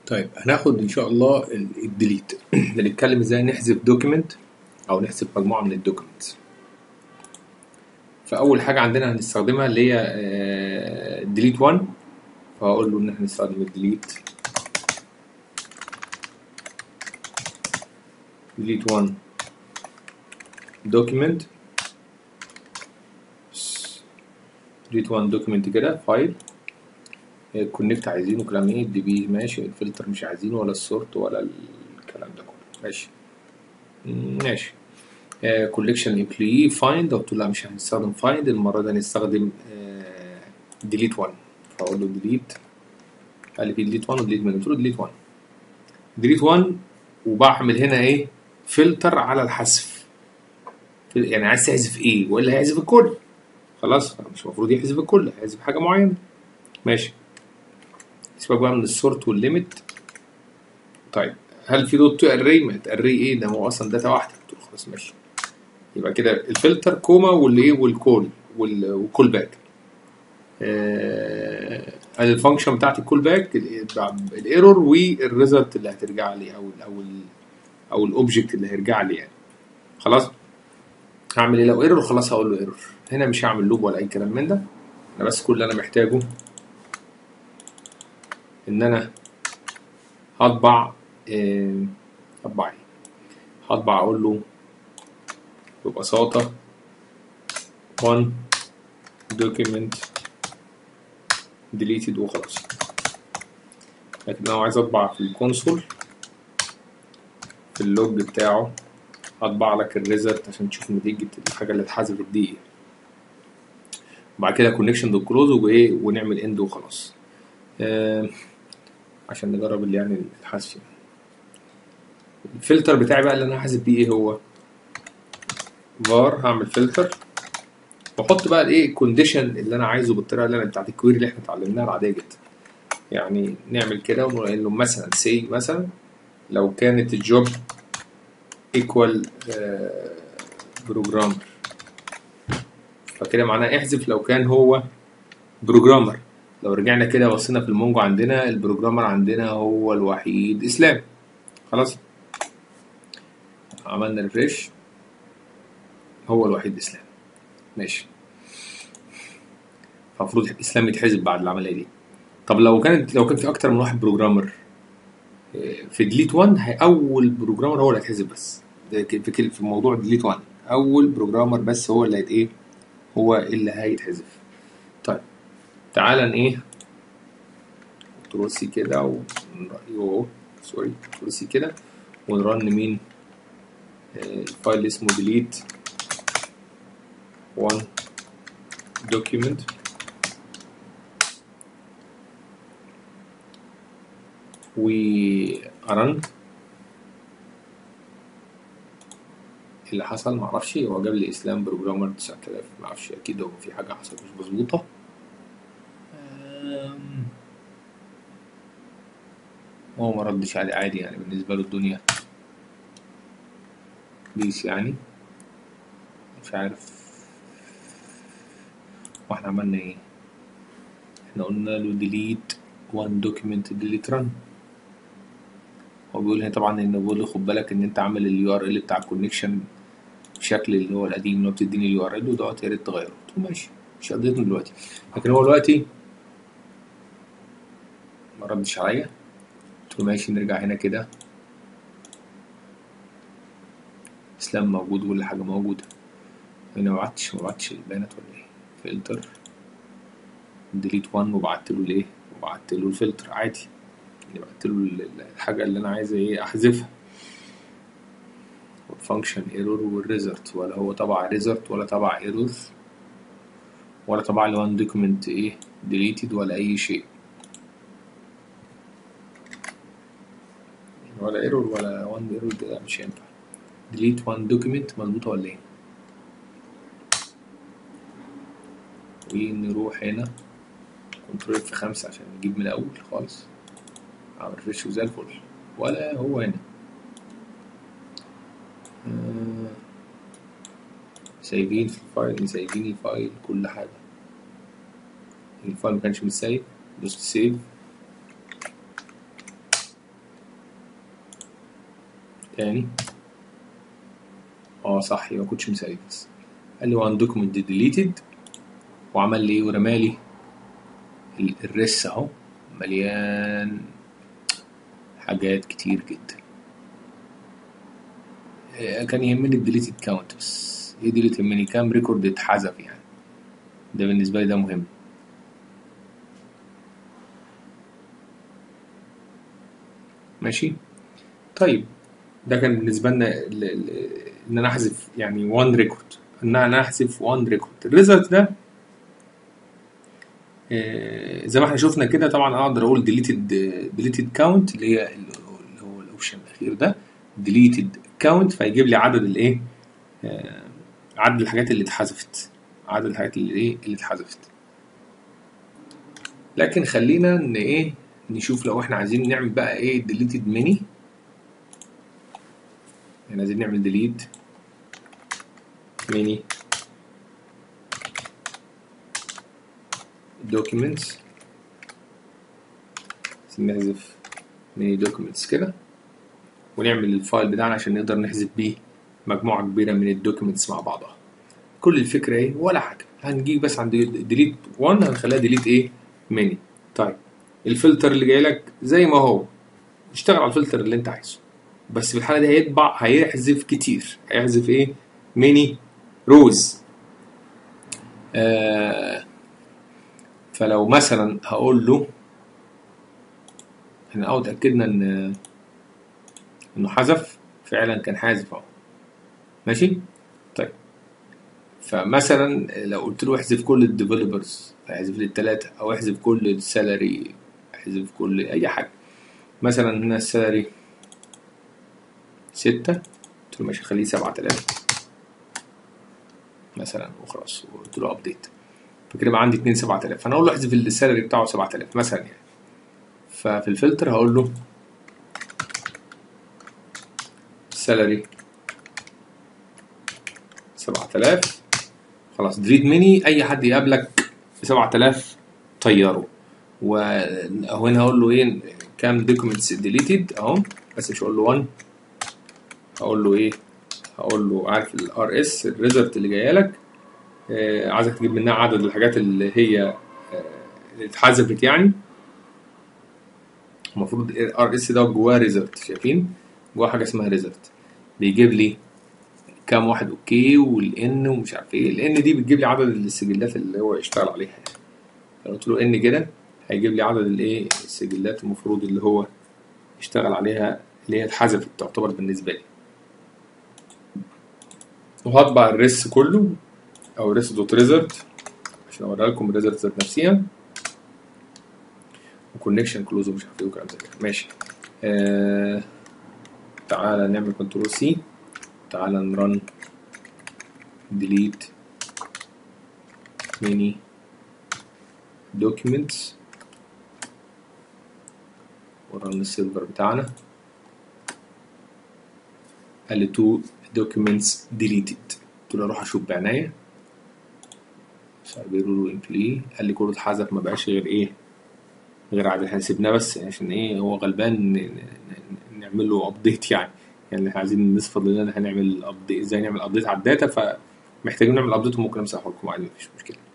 طيب هناخد ان شاء الله ال- الديليت بنتكلم ازاي نحذف دوكيمنت او نحذف مجموعه من الدوكيمنتس فاول حاجه عندنا هنستخدمها اللي هي ديليت 1 فهقول له ان احنا نستخدم الديليت ديليت 1 دوكيمنت ديليت 1 دوكيمنت كده فايل الكونكت عايزينه كلام ايه الدي بي ماشي الفلتر مش عايزينه ولا السورت ولا الكلام ده كله ماشي مم، ماشي كوليكشن امبلوي فايند قلت له لا مش هنستخدم فايند المره دي هنستخدم ديليت 1 فاقول له ديليت قال لي في ديليت 1 وديليت من قلت له ديليت 1 ديليت 1 وبعمل هنا ايه فلتر على الحذف يعني عايز تحذف ايه ولا هيحذف الكل خلاص مش المفروض يحذف الكل هيحذف حاجه معينه ماشي سيبك بقى من السورت والليميت طيب هل في دوت تو اري ما اري ايه ده هو اصلا داتا واحده قلت له خلاص ماشي يبقى كده الفلتر كوما والايه والكول وال- والكول باك آه الفانكشن بتاعت الكول باك الايرور والريزلت اللي هترجع لي او ال او ال او الاوبجكت اللي هيرجع لي يعني خلاص هعمل ايه لو ايرور خلاص هقول له ايرور هنا مش هعمل لوب ولا اي كلام من ده انا بس كل اللي انا محتاجه ان انا هطبع آه، هطبع ايه هطبع اقول له ببساطة one document deleted وخلاص لكن لو عايز اطبع في الكونسول في اللوج بتاعه هطبع لك الريزلت عشان تشوف نتيجة الحاجة اللي اتحذفت دي ايه وبعد كده كونكشن دوت كلوز وايه ونعمل اند وخلاص آه عشان نجرب اللي يعني الحذف يعني. الفلتر بتاعي بقى اللي انا هحذف بيه ايه هو var هعمل فلتر واحط بقى الايه الكونديشن اللي انا عايزه بالطريقه اللي انا بتاعت الكويري اللي احنا اتعلمناها العاديه جدا يعني نعمل كده ونقول له مثلا سي مثلا لو كانت الجوب ايكوال بروجرامر فكده معناه احذف لو كان هو بروجرامر لو رجعنا كده بصينا في المونجو عندنا البروجرامر عندنا هو الوحيد اسلام خلاص عملنا ريفريش هو الوحيد اسلام ماشي المفروض اسلام يتحسب بعد العمليه دي طب لو كانت لو كان في اكتر من واحد بروجرامر إيه، في ديليت 1 هي اول بروجرامر هو اللي هيتحسب بس ده ك- في كل- في موضوع ديليت 1 اول بروجرامر بس هو اللي هيت ايه هو اللي هيتحذف طيب تعالى ن- ايه كنترول سي كده ونرأيه سوري كنترول سي كده ونرن مين آه، الفايل اللي اسمه delete one document ورن اللي حصل معرفش هو جاب لي اسلام بروجرامر 9000 معرفش اكيد هو في حاجه حصلت مش مظبوطه أم، هو ما ردش عليه عادي يعني بالنسبه له الدنيا بيس يعني مش عارف واحنا عملنا ايه احنا قلنا له delete one document delete run هو بيقول هنا طبعا ان بيقول له خد بالك ان انت عامل اليو ار ال بتاع الكونكشن بشكل اللي هو القديم اللي هو بتديني اليو ار ال ودوت يا ريت تغيره قلت له ماشي مش قضيتنا دلوقتي لكن هو دلوقتي ما ردش عليا قلت له ماشي نرجع هنا كده اسلام موجود وكل حاجه موجوده هنا ما بعتش ما بعتش البيانات ولا ايه فلتر ديليت 1 وبعت له الايه وبعت له الفلتر عادي يعني بعت له ال- ال- الحاجه اللي انا عايز ايه احذفها والفانكشن ايرور والريزلت ولا هو تبع ريزلت ولا تبع ايرور ولا تبع لي وان دوكيمنت ايه ديليتد ولا اي شيء ولا ايرور ولا وان ايرور ده مش هينفع ديليت وان دوكيمنت مظبوطه ولا ايه ونروح هنا كنترول في خمسة عشان نجيب من الأول خالص عمل ريفرش وزي الفل ولا هو هنا آه، سايبين في الفايل سايبين الفايل كل حاجة الفايل مكانش متسايب دوست سيف تاني اه صح يبقى ما كنتش مثالي بس قال لي وان دوكيمنت ديليتد وعمل لي ايه ورمالي ال- الرس اهو مليان حاجات كتير جدا آه، كان يهمني الديليتد كاونت بس ايه دي اللي تهمني كام ريكورد اتحذف يعني ده بالنسبه لي ده مهم ماشي طيب ده كان بالنسبه لنا ال- ال- ان انا احذف يعني 1 ريكورد ان انا احذف 1 ريكورد الريزلت ده آه، زي ما احنا شفنا كده طبعا اقدر اقول ديليتد ديليتد كاونت اللي هي اللي هو الاوبشن الاخير ده ديليتد كاونت فيجيب لي عدد الايه آه، عدد الحاجات اللي اتحذفت عدد الحاجات اللي ايه اللي اتحذفت لكن خلينا ان ايه نشوف لو احنا عايزين نعمل بقى ايه ديليتد ميني يعني عايزين نعمل ديليت ميني documents عايزين نحذف ميني documents كده ونعمل الفايل بتاعنا عشان نقدر نحذف بيه مجموعة كبيرة من الدوكيومنتس مع بعضها كل الفكرة ايه ولا حاجة هنجيب بس عند ديليت 1 هنخليها ديليت ايه ميني طيب الفلتر اللي جاي لك زي ما هو اشتغل على الفلتر اللي انت عايزه بس في الحالة دي هيطبع هيحذف كتير هيحذف ايه ميني روز آه فلو مثلا هقول له احنا اول اتاكدنا ان انه حذف فعلا كان حذف اهو ماشي طيب فمثلا لو قلت له احذف كل الديفلوبرز هيحذف لي الثلاثه او احذف كل السالري احذف كل اي حاجه مثلا هنا السالري ستة قلت له ماشي خليه سبعة آلاف مثلا وخلاص وقلت له ابديت فكده بقى عندي اتنين سبعة آلاف فانا اقول له احذف السالري بتاعه سبعة آلاف مثلا يعني ففي الفلتر هقول له سالري سبعة آلاف خلاص دريد ميني اي حد يقابلك ب 7000 طيره وهنا هقول له ايه كام دوكيومنتس ديليتد اهو بس مش هقول له 1 هقول له ايه هقول له عارف الار اس الريزلت اللي جايه لك آه عايزك تجيب منها عدد الحاجات اللي هي آه اللي اتحذفت يعني المفروض الار اس ده جواه ريزلت شايفين جواه حاجه اسمها ريزلت بيجيب لي كام واحد اوكي والان ومش عارف ايه الان دي بتجيب لي عدد السجلات اللي هو يشتغل عليها يعني لو قلت له ان كده هيجيب لي عدد الايه السجلات المفروض اللي هو يشتغل عليها اللي هي اتحذفت تعتبر بالنسبه لي وهطبع الريس كله او ريس دوت ريزلت عشان اوريها لكم الريزلت ذات نفسها وكونكشن كلوز ومش عارف ايه وكلام زي كده ماشي آه تعالى نعمل كنترول سي تعالى نرن delete many documents ورن السيرفر بتاعنا قال لي two documents deleted قلت له اروح اشوف بعناية بيقولوا له امبلي قال لي كله اتحذف ما بقاش غير ايه غير عدد احنا سيبناه بس عشان ايه هو غلبان نعمل له ابديت يعني يعني احنا عايزين نصفد لنا هنعمل ابديت ازاي نعمل ابديت على الداتا فمحتاجين نعمل ابديت وممكن امسحه لكم عادي مفيش مشكله